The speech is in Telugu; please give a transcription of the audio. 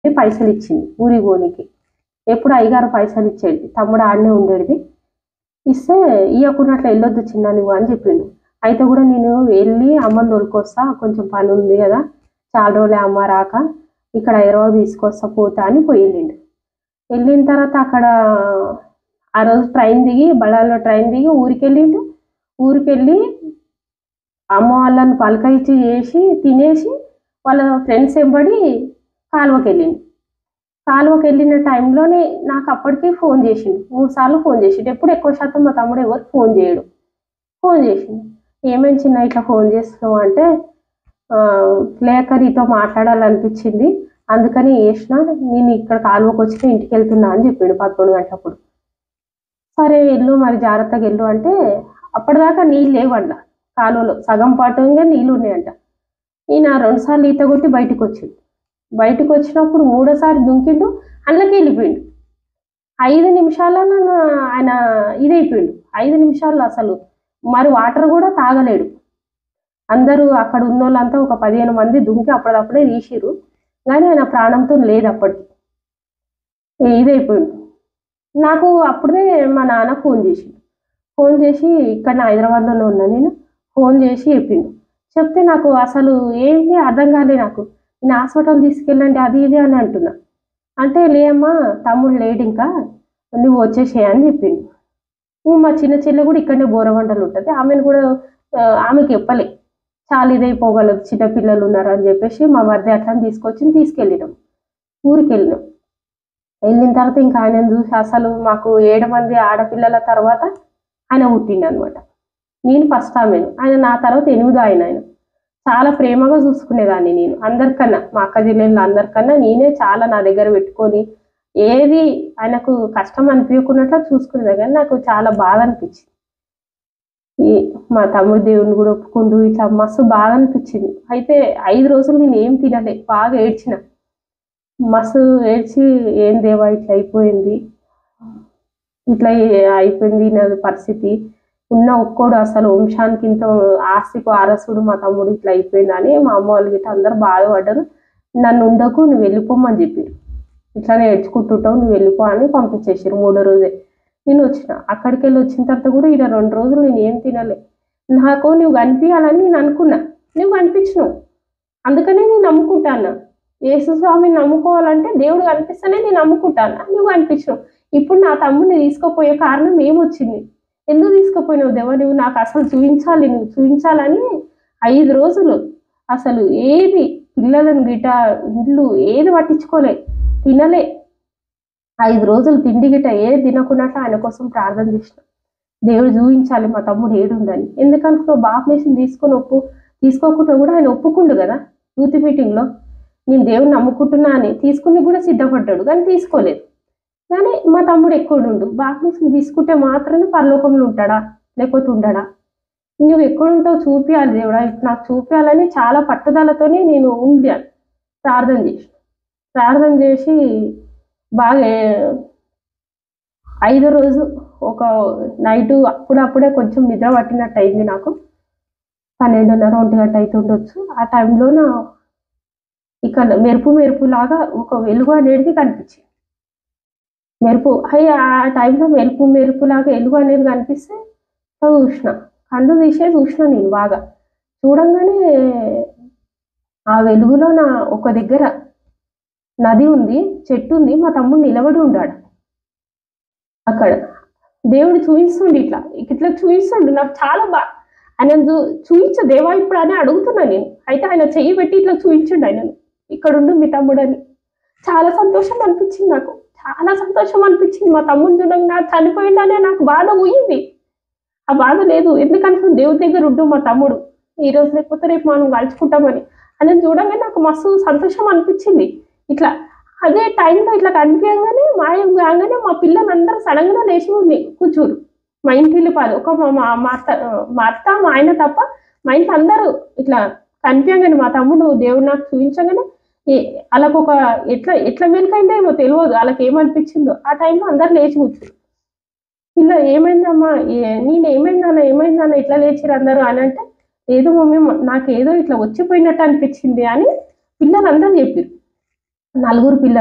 పైసలు ఇచ్చింది ఊరికి పోనీకి ఎప్పుడు అయ్యగారు పైసలు ఇచ్చేది తమ్ముడు ఆడనే ఉండేది ఇస్తే ఇవ్వకున్నట్లు వెళ్ళొద్దు చిన్న నువ్వు అని చెప్పిండు అయితే కూడా నేను వెళ్ళి అమ్మని తోలుకొస్తా కొంచెం పని ఉంది కదా చాలా రోజులే అమ్మ రాక ఇక్కడ హైదరాబాద్ తీసుకొస్తా పోతా అని పోయి వెళ్ళిండు వెళ్ళిన తర్వాత అక్కడ ఆ రోజు ట్రైన్ దిగి బళ్ళార్లో ట్రైన్ దిగి ఊరికి వెళ్ళిండు ఊరికి వెళ్ళి అమ్మ వాళ్ళని పలకరించి చేసి తినేసి వాళ్ళ ఫ్రెండ్స్ వెంబడి కాలువకి వెళ్ళిండు కాలువకి వెళ్ళిన టైంలోనే నాకు అప్పటికే ఫోన్ చేసిండు మూడు సార్లు ఫోన్ చేసిండు ఎప్పుడు ఎక్కువ శాతం మా తమ్ముడు ఎవరు ఫోన్ చేయడు ఫోన్ చేసిండు ఏమేమి చిన్న ఇట్లా ఫోన్ చేస్తున్నావు అంటే "ఆ, లేక నీతో మాట్లాడాలనిపించింది అందుకని చేసిన నేను ఇక్కడ కాలువకి వచ్చి ఇంటికి వెళ్తున్నా అని చెప్పిండు పదకొండు గంటలప్పుడు సరే వెళ్ళు మరి జాగ్రత్తగా వెళ్ళు అంటే అప్పటిదాకా నీళ్ళు లేవంట కాలువలో సగం పాటుగా నీళ్ళు ఉన్నాయంట ఈయన రెండుసార్లు ఈత కొట్టి బయటకు వచ్చిండు బయటకు వచ్చినప్పుడు మూడోసారి దుంకిండు అందులోకి వెళ్ళిపోయిండు ఐదు నిమిషాలలో నా- ఆయన ఇదైపోయిండు ఐదు నిమిషాల్లో అసలు మరి వాటర్ కూడా తాగలేడు అందరూ అక్కడ ఉన్న వాళ్ళంతా ఒక పదిహేను మంది దుంకి అప్పటిదప్పుడే తీసిరు కానీ ఆయన ప్రాణంతో లేదు అప్పటికి ఇదైపోయిండు నాకు అప్పుడే మా నాన్న ఫోన్ చేసిండు ఫోన్ చేసి ఇక్కడ నా హైదరాబాద్లోనే ఉన్నా నేను ఫోన్ చేసి చెప్పిండు చెప్తే నాకు అసలు ఏంటి అర్థం కాలే నాకు నేను హాస్పిటల్ తీసుకెళ్ళండి అది ఇది అని అంటున్నా అంటే లేమ్మా తమ్ముడు లేడు ఇంకా నువ్వు వచ్చేసేయ్ అని చెప్పిండు ఊ, మా చిన్న చెల్లె కూడా ఇక్కడనే బోరవండలు ఉంటుంది ఆమెను కూడా ఆ, ఆమెకి చెప్పలే చాలా ఇదైపోగలదు చిన్న పిల్లలు ఉన్నారు అని చెప్పేసి మా మధ్య అట్లా తీసుకొచ్చి తీసుకెళ్ళినాం ఊరికి వెళ్ళినాం వెళ్ళిన తర్వాత ఇంకా ఆయన చూసి అసలు మాకు ఏడు మంది ఆడపిల్లల తర్వాత ఆయన పుట్టిండు అనమాట నేను ఫస్ట్ ఆమెను ఆయన నా తర్వాత ఎనిమిదో ఆయన ఆయన చాలా ప్రేమగా చూసుకునేదాన్ని నేను అందరికన్నా మా అక్క జిల్లాలో అందరికన్నా నేనే చాలా నా దగ్గర పెట్టుకొని ఏది ఆయనకు కష్టం అనిపించకున్నట్లు చూసుకునేది కానీ నాకు చాలా బాధ అనిపించింది ఈ మా తమ్ముడు దేవుని కూడా ఒప్పుకుంటూ ఇట్లా మస్తు బాధ అనిపించింది అయితే ఐదు రోజులు నేను ఏం తినలే బాగా ఏడ్చిన మస్తు ఏడ్చి ఏం దేవా ఇట్లా అయిపోయింది ఇట్లా ఏ- అయిపోయింది నా పరిస్థితి ఉన్న ఒక్కోడు అసలు వంశానికి ఇంత ఆస్తికు ఆరసుడు మా తమ్ముడు ఇట్లా అయిపోయింది అని మా అమ్మ వాళ్ళు గిట్ట అందరు బాధపడ్డారు నన్ను ఉండకు నువ్వు వెళ్ళిపోమని చెప్పారు ఇట్లానే ఏడ్చుకుంటుంటావు నువ్వు వెళ్ళిపో అని పంపించేసారు మూడో రోజే నేను వచ్చిన అక్కడికి వెళ్ళి వచ్చిన తర్వాత కూడా ఈడ రెండు రోజులు నేను ఏం తినలే నాకు నువ్వు కనిపించాలని నేను అనుకున్నా నువ్వు కనిపించినావు అందుకనే నేను నమ్ముకుంటాను యేసు స్వామిని నమ్ముకోవాలంటే దేవుడు కనిపిస్తేనే నేను నమ్ముకుంటాను నువ్వు కనిపించినావు ఇప్పుడు నా తమ్ముడిని తీసుకుపోయే కారణం ఏమొచ్చింది ఎందుకు తీసుకుపోయినావు దేవ నువ్వు నాకు అసలు చూపించాలి నువ్వు చూపించాలని ఐదు రోజులు అసలు ఏది పిల్లలను గిట ఇల్లు ఏది పట్టించుకోలే తినలే ఐదు రోజులు తిండి గిట ఏది తినకున్నట్లు ఆయన కోసం ప్రార్థన చేసిన దేవుడు చూపించాలి మా తమ్ముడు ఏడుందని ఎందుకంటే నువ్వు బాప్నేషన్ తీసుకొని ఒప్పు తీసుకోకుండా కూడా ఆయన ఒప్పుకుండు కదా యూత్ మీటింగ్లో నేను దేవుని నమ్ముకుంటున్నా అని తీసుకుని కూడా సిద్ధపడ్డాడు కానీ తీసుకోలేదు కానీ మా తమ్ముడు ఎక్కువ ఉండు బాప్నేషన్ తీసుకుంటే మాత్రమే పరలోకంలో ఉంటాడా లేకపోతే ఉండడా నువ్వు ఎక్కడుంటావు చూపించాలి దేవుడా ఇప్పుడు నాకు చూపించాలని చాలా పట్టుదలతోనే నేను ఉంది ప్రార్థన చేసి ప్రార్థన చేసి బాగా ఏ- ఐదో రోజు ఒక నైట్ అప్పుడప్పుడే కొంచెం నిద్ర పట్టినట్టు అయింది నాకు పన్నెండున్నర ఒంటి గంట అవుతుండొచ్చు ఆ టైంలో నా ఇక్కడ మెరుపు మెరుపు లాగా ఒక వెలుగు అనేది కనిపించింది మెరుపు అయ్యి ఆ టైంలో మెరుపు మెరుపు లాగా వెలుగు అనేది కనిపిస్తే చూసిన కళ్ళు తీసే చూసిన నేను బాగా చూడంగానే ఆ వెలుగులో నా ఒక దగ్గర నది ఉంది చెట్టు ఉంది మా తమ్ముడు నిలబడి ఉన్నాడు అక్కడ దేవుడు చూపిస్తుండు ఇట్లా ఇట్లా చూపిస్తుండు నాకు చాలా బా ఆయన చూ చూపించు దేవా ఇప్పుడు అని అడుగుతున్నా నేను అయితే ఆయన చెయ్యి పెట్టి ఇట్లా చూపించండు ఆయన ఇక్కడ ఉండు మీ తమ్ముడు అని చాలా సంతోషం అనిపించింది నాకు చాలా సంతోషం అనిపించింది మా తమ్ముడు చూడంగా నాకు చనిపోయిందనే నాకు బాధ పోయింది ఆ బాధ లేదు ఎందుకంటే దేవుడి దగ్గర ఉండు మా తమ్ముడు ఈ రోజు లేకపోతే రేపు మనం కలుసుకుంటామని అని చూడంగానే నాకు మస్తు సంతోషం అనిపించింది ఇట్లా అదే టైంలో ఇట్లా కనిపించగానే మాయం కాగానే మా పిల్లలందరూ సడన్ గా లేచి ఉంది కూర్చోరు మా ఇంటి పాలు ఒక మా మా మా అత్త మా అత్త మా ఆయన తప్ప మా ఇంట్లో అందరూ ఇట్లా కనిపించగానే మా తమ్ముడు దేవుడు నాకు చూపించగానే ఏ- వాళ్ళకు ఒక ఎట్లా ఎట్లా మెలకైందో ఏమో తెలియదు వాళ్ళకి ఏమనిపించిందో ఆ టైంలో అందరు లేచి కూర్చోరు పిల్ల ఏమైందమ్మా ఏ- నేను ఏమైందన్నా ఏమైందన్నా ఇట్లా లేచిరు అందరూ అని అంటే లేదు మమ్మీ నాకేదో ఇట్లా వచ్చిపోయినట్టు అనిపించింది అని పిల్లలందరూ చెప్పారు నలుగురు పిల్లలు